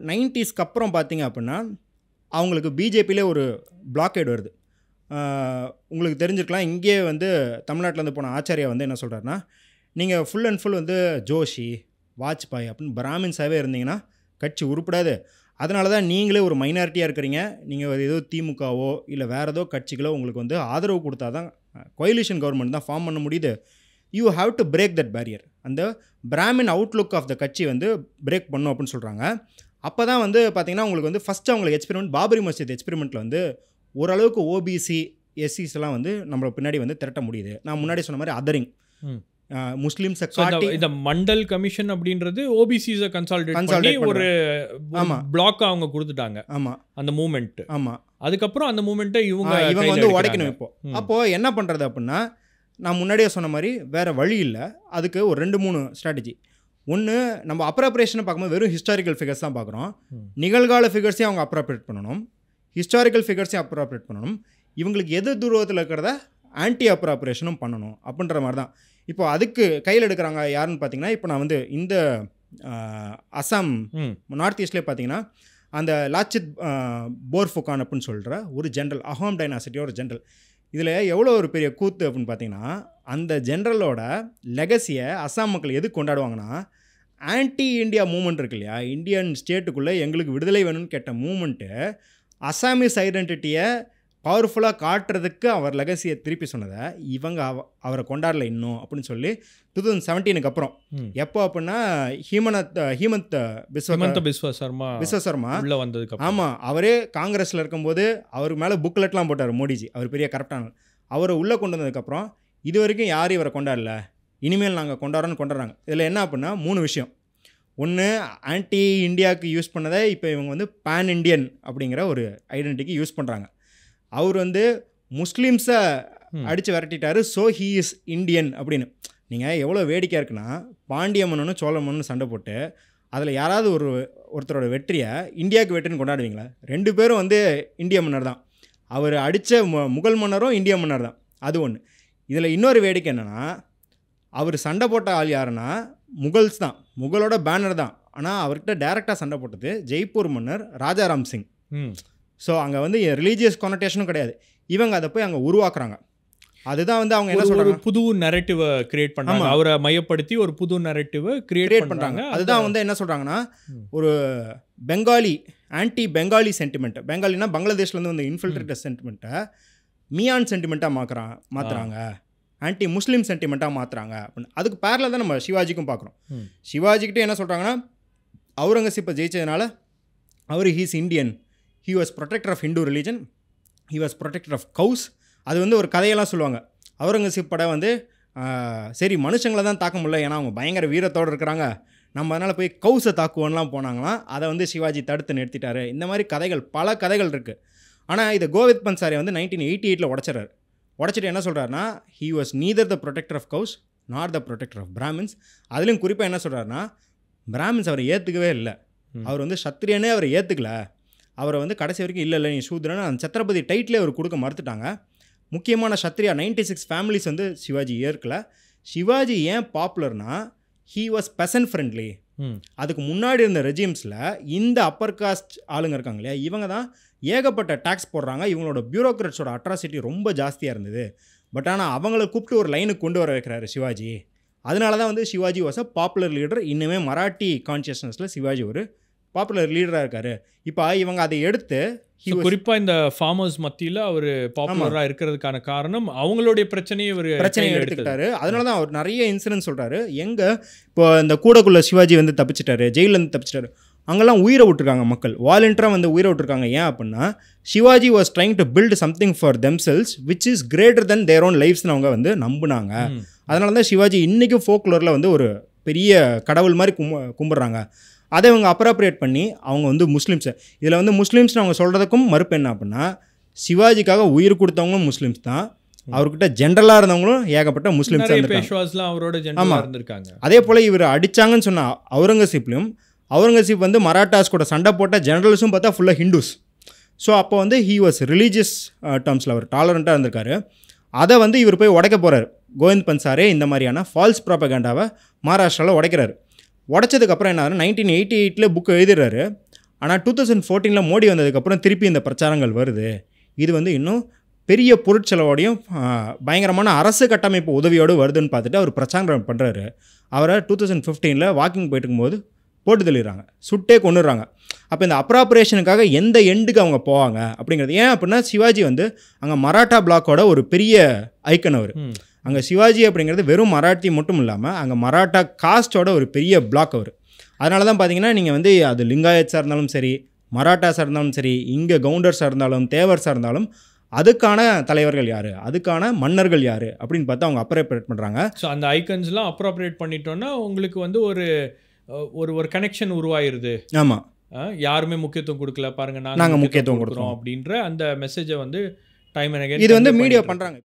நைன்டிஸ்க்கு அப்புறம் பார்த்தீங்க அப்படின்னா அவங்களுக்கு பிஜேபியிலே ஒரு பிளாக்கேட் வருது ஆஹ் உங்களுக்கு தெரிஞ்சிருக்கலாம் இங்கே வந்து தமிழ்நாட்டிலேருந்து போன ஆச்சாரியா வந்து என்ன சொல்கிறாருன்னா நீங்கள் ஃபுல் அண்ட் ஃபுல் வந்து ஜோஷி வாஜ்பாய் அப்படின்னு பிராமின்ஸாகவே இருந்தீங்கன்னா கட்சி உருப்படாது அதனால தான் நீங்களே ஒரு மைனாரிட்டியாக இருக்கிறீங்க நீங்கள் ஏதோ திமுகவோ இல்லை வேறு ஏதோ கட்சிகளோ உங்களுக்கு வந்து ஆதரவு கொடுத்தா தான் கொயிலிஷன் கவர்மெண்ட் தான் ஃபார்ம் பண்ண முடியுது you have to break that barrier அந்த பிராமின் அவுட்லுக் ஆஃப் த கட்சி வந்து பிரேக் பண்ணும் அப்படின்னு சொல்கிறாங்க அப்போ தான் வந்து பார்த்தீங்கன்னா உங்களுக்கு வந்து ஃபஸ்ட்டு அவங்களுக்கு எக்ஸ்பெரிமெண்ட் பாபரி மஸ்ஜித் எக்ஸ்பெரிமெண்ட்டில் வந்து ஓரளவுக்கு ஓபிசி எஸ்சிஸ் எல்லாம் வந்து நம்மள பின்னாடி வந்து திரட்ட முடியுது நான் முன்னாடி சொன்ன மாதிரி அதரிங் ம். முஸ்லீம்ஸை So, இந்த- காட்டி இந்த மண்டல் கமிஷன் அப்படின்றது ஓபிசிஸை கன்சால்டேட் பண்ணி Consolidate ஒரு ஆமா. பிளாக் அவங்க கொடுத்துட்டாங்க ஆமாம் அந்த மூமெண்ட் ஆமாம் அதுக்கப்புறம் அந்த மூமெண்ட்டை இவங்க இவங்க கையில வந்து எடுக்கிறாங்க. உடைக்கணும் இப்போ ம். அப்போது என்ன பண்ணுறது அப்படின்னா நான் முன்னாடியே சொன்ன மாதிரி வேறு வழி இல்லை அதுக்கு ஒரு ரெண்டு மூணு ஸ்ட்ராட்டஜி ஒன்று நம்ம அப்ராப்ரேஷனை பார்க்கும்போது வெறும் ஹிஸ்டாரிக்கல் ஃபிகர்ஸ் தான் பார்க்குறோம் ம். நிகழ்கால ஃபிகர்ஸையும் அவங்க அப்ராப்ரேட் பண்ணணும் ஹிஸ்டாரிக்கல் ஃபிகர்ஸையும் அப்ராப்ரேட் பண்ணணும் இவங்களுக்கு எது தூரத்தில் இருக்கிறத ஆன்டி அப்ராப்ரேஷனும் பண்ணணும் அப்படின்ற மாதிரி தான் இப்போ அதுக்கு கையில் எடுக்கிறாங்க யாருன்னு பார்த்தீங்கன்னா இப்போ நான் வந்து இந்த ஆஹ், அசாம் ம். நார்த் ஈஸ்ட்லேயே பார்த்தீங்கன்னா அந்த லாச்சித் ஆஹ், போர்ஃபுகான் அப்படின்னு சொல்கிற ஒரு ஜென்ரல் அஹோம் டைனாசிட்டியோட ஒரு ஜென்ரல் இதில் எவ்வளோ ஒரு பெரிய கூத்து அப்படின்னு பார்த்தீங்கன்னா அந்த ஜென்ரலோட லெகசியை அசாம் மக்கள் எது கொண்டாடுவாங்கன்னா ஆன்டி இந்தியா மூமெண்ட் இருக்கு இல்லையா இந்தியன் ஸ்டேட்டுக்குள்ளே எங்களுக்கு விடுதலை வேணும்னு கேட்ட மூமெண்ட்டு அசாமிஸ் ஐடென்டிட்டியை பவர்ஃபுல்லாக காட்டுறதுக்கு அவர் லெகசியை திருப்பி சொன்னதை இவங்க அவ அவரை கொண்டாடல இன்னும் அப்படின்னு சொல்லி டூ தௌசண்ட் செவன்டீனுக்கு அப்புறம் ம். எப்போ அப்படின்னா ஹீமனத் ஹீமந்த் பிஸ்வ ஹிமந்த பிஸ்வா சர்மா விஸ்வசர்மா உள்ள வந்ததுக்கு அப்புறம் ஆமாம் அவரே காங்கிரஸில் இருக்கும்போது அவர் மேலே புக்லெட்லாம் போட்டார் மோடிஜி அவர் பெரிய கரெக்டான அவரை உள்ளே கொண்டு வந்ததுக்கப்புறம் இது வரைக்கும் யாரும் இவரை கொண்டாடல இனிமேல் நாங்கள் கொண்டாடுறோன்னு கொண்டாடுறாங்க இதில் என்ன அப்படின்னா மூணு விஷயம் ஒன்று ஆன்டி இந்தியாவுக்கு யூஸ் பண்ணதை இப்போ இவங்க வந்து பேன் இண்டியன் அப்படிங்கிற ஒரு ஐடென்டிட்டிக்கு யூஸ் பண்ணுறாங்க அவர் வந்து முஸ்லீம்ஸை ம். அடித்து விரட்டிட்டாரு ஸோ ஹீ இஸ் இந்தியன் அப்படின்னு நீங்கள் எவ்வளோ வேடிக்கையாக இருக்குன்னா பாண்டிய மன்னனும் சோழ மன்னனும் சண்டை போட்டு அதில் யாராவது ஒரு ஒருத்தரோட வெற்றியை இந்தியாவுக்கு வெற்றின்னு கொண்டாடுவீங்களா ரெண்டு பேரும் வந்து இந்திய மன்னர் தான் அவர் அடித்த முகல் மன்னரும் இந்திய மன்னர் தான் அது ஒன்று இதில் இன்னொரு வேடிக்கை என்னென்னா அவர் சண்டை போட்ட ஆள் யாருன்னா முகல்ஸ் தான் முகலோட பேனர் தான் ஆனால் அவர்கிட்ட டைரெக்டாக சண்டை போட்டது ஜெய்ப்பூர் மன்னர் ராஜாராம் சிங் ம். ஸோ அங்கே வந்து ரிலீஜியஸ் கொனடேஷனும் கிடையாது இவங்க அதை போய் அங்கே உருவாக்குறாங்க அதுதான் வந்து அவங்க என்ன ஒரு- ஒரு சொல்கிறாங்க புது நரேட்டிவ கிரியேட் பண்றாங்க ஆமா. அவரை மையப்படுத்தி ஒரு புது நரேட்டிவ கிரியேட் கிரியேட் பண்ணுறாங்க பண்றாங்க அதுதான் வந்து என்ன சொல்கிறாங்கன்னா ம். ஒரு பெங்காலி ஆன்டி பெங்காலி சென்டிமெண்ட் பெங்காலினா பங்களாதேஷ்லேருந்து வந்து இன்ஃபில்ட்ரேட்டட் சென்டிமெண்ட்டை மியான் சென்டிமெண்ட்டாக மாற்றுறான் மாற்றுறாங்க ஆன்டி முஸ்லீம் சென்டிமெண்ட்டாக மாற்றுறாங்க அப்படின்னு அதுக்கு பேரில் தான் நம்ம சிவாஜிக்கும் பார்க்குறோம் ம். சிவாஜிக்கிட்ட என்ன சொல்கிறாங்கன்னா அவுரங்கசீப்பை ஜெயிச்சதுனால அவர் he's Indian he was protector of Hindu religion he was protector of cows அது வந்து ஒரு கதையெல்லாம் சொல்லுவாங்க அவுரங்கசீப் படம் வந்து ஆஹ், சரி மனுஷங்களை தான் தாக்க முடியல ஏன்னா அவங்க பயங்கர வீரத்தோடு இருக்கிறாங்க நம்ம அதனால் போய் கவுஸை தாக்குவோன்லாம் போனாங்களாம் அதை வந்து சிவாஜி தடுத்து நிறுத்திட்டாரு இந்த மாதிரி கதைகள் பல கதைகள் இருக்குது ஆனால் இதை கோவித் பன்சாரி வந்து நைன்டீன் எயிட்டி எயிட்டில் உடச்சிறாரு உடச்சிட்டு என்ன சொல்கிறாருன்னா he was neither the protector of cows not the protector of Brahmins அதுலேயும் குறிப்பாக என்ன சொல்கிறாருன்னா பிராமின்ஸ் அவரை ஏற்றுக்கவே இல்லை ம். அவர் வந்து சத்திரியனே அவரை ஏற்றுக்கல அவரை வந்து கடைசி வரைக்கும் இல்லை இல்லை நீ சூத்ரன்னு அந்த சத்ரபதி டைட்டிலே அவர் கொடுக்க மறுத்துட்டாங்க முக்கியமான சத்ரியா நைன்டி சிக்ஸ் ஃபேமிலிஸ் வந்து சிவாஜி ஏற்கல சிவாஜி ஏன் பாப்புலர்னா ஹீ வாஸ் பெசன்ட் ஃப்ரெண்ட்லி ம். அதுக்கு முன்னாடி இருந்த ரெஜிம்ஸில் இந்த அப்பர் காஸ்ட் ஆளுங்க இருக்காங்க இல்லையா இவங்க தான் ஏகப்பட்ட டேக்ஸ் போடுறாங்க இவங்களோட பியூரோக்ராட்ஸோட அட்ராசிட்டி ரொம்ப ஜாஸ்தியாக இருந்தது பட் ஆனால் அவங்கள கூப்பிட்டு ஒரு லைனுக்கு கொண்டு வர வைக்கிறாரு சிவாஜி அதனால தான் வந்து Shivaji was a popular leader இன்னுமே மராட்டி கான்சியஸ்னஸில் சிவாஜி ஒரு பாப்புலர் லீடராக இருக்காரு இப்போ இவங்க அதை எடுத்து he So, was- குறிப்பா இந்த ஃபார்மர்ஸ் மத்தியில அவர் பாப்புலரா இருக்கிறதுக்கான காரணம் அவங்களுடைய பிரச்சனையை இவர் பிரச்சனையை எடுத்துக்கிட்டாரு அதனால தான் அவர் நிறைய இன்சிடென்ட் சொல்கிறாரு எங்கே இப்போ இந்த கூடக்குள்ள சிவாஜி வந்து தப்பிச்சிட்டாரு ஜெயிலேருந்து தப்பிச்சிட்டாரு அங்கெல்லாம் உயிரை விட்டுருக்காங்க மக்கள் வாலண்டியராக வந்து உயிரை விட்டுருக்காங்க ஏன் அப்படின்னா Shivaji was trying to build something for themselves which is greater than their own லைஃப்ஸ்னு அவங்க வந்து நம்புனாங்க அதனால தான் சிவாஜி இன்றைக்கும் ஃபோக்லோரில் வந்து ஒரு பெரிய கடவுள் மாதிரி கும்ப கும்பிட்றாங்க அதை அவங்க அப்ராப்ரியேட் பண்ணி அவங்க வந்து முஸ்லீம்ஸை இதில் வந்து முஸ்லீம்ஸ்னு அவங்க சொல்கிறதுக்கும் மறுப்பு என்ன அப்படின்னா சிவாஜிக்காக உயிர் கொடுத்தவங்களும் முஸ்லீம்ஸ் தான் அவர்கிட்ட ஜென்ரலாக இருந்தவங்களும் ஏகப்பட்ட முஸ்லீம்ஸ் நிறைய இருந்திருக்காங்க பேஷ்வாஸ்லாம் அவரோட ஆமா. ஜென்ரலா இருந்திருக்காங்க அதே போல் இவர் அடிச்சாங்கன்னு சொன்ன அவுரங்கசீப்லையும் அவுரங்கசீப் வந்து மராட்டாஸ் கூட சண்டை போட்ட ஜெனரல்ஸும் பார்த்தா ஃபுல்லாக ஹிந்துஸ் ஸோ அப்போ வந்து ஹீ வாஸ் ரிலீஜியஸ் டேர்ம்ஸில் அவர் டாலரண்ட்டாக இருந்திருக்காரு அதை வந்து இவர் போய் உடைக்க போகிறார் கோவிந்த் பன்சாரே இந்த மாதிரியான ஃபால்ஸ் ப்ராபகேண்டாவை மகாராஷ்டிராவில் உடைக்கிறாரு உடைச்சதுக்கப்புறம் என்ன ஆகுது நைன்டீன் எயிட்டி எயிட்டில் புக் எழுதிடுறாரு ஆனால் டூ தௌசண்ட் ஃபோர்டீனில் மோடி வந்ததுக்கப்புறம் திருப்பி இந்த பிரச்சாரங்கள் வருது இது வந்து இன்னும் பெரிய பொருட்செலவோடையும் ஆ, பயங்கரமான அரசு கட்டமைப்பு உதவியோடு வருதுன்னு பார்த்துட்டு அவர் பிரச்சாரம் பண்ணுறாரு அவரை டூ தௌசண்ட் ஃபிஃப்டீனில் வாக்கிங் போயிட்டு இருக்கும்போது போட்டு தள்ளிடுறாங்க சுட்டே கொண்டுடுறாங்க அப்போ இந்த அப்ராப்ரேஷனுக்காக எந்த எண்டுக்கு அவங்க போவாங்க அப்படிங்கிறது ஏன் அப்படின்னா சிவாஜி வந்து அங்கே மராட்டா பிளாக்கோட ஒரு பெரிய ஐக்கன் அவர் ம். அங்கே சிவாஜி அப்படிங்கிறது வெறும் மராட்டி மட்டும் இல்லாமல் அங்கே மராட்டா காஸ்டோட ஒரு பெரிய பிளாக் அவர் அதனால தான் பார்த்தீங்கன்னா நீங்கள் வந்து அது லிங்காயத்ஸாக இருந்தாலும் சரி மராட்டாஸாக இருந்தாலும் சரி இங்கே கவுண்டர்ஸாக இருந்தாலும் தேவர்ஸாக இருந்தாலும் அதுக்கான தலைவர்கள் யார் அதுக்கான மன்னர்கள் யார் அப்படின்னு பார்த்து அவங்க அப்ரேட் பண்ணுறாங்க ஸோ அந்த ஐக்கன்ஸ்லாம் அப்ராப்ரேட் பண்ணிட்டோம்னா உங்களுக்கு வந்து ஒரு அஹ், ஒரு ஒரு கனெக்ஷன் உருவாயிருது ஆமாம் அஹ், யாருமே முக்கியத்துவம் கொடுக்கல பாருங்க நாங்க முக்கியத்துவம் கொடுக்குறோம் அப்படின்ற அந்த மெசேஜை வந்து டைம் அண்ட் இது வந்து மீடியா பண்ணுறாங்க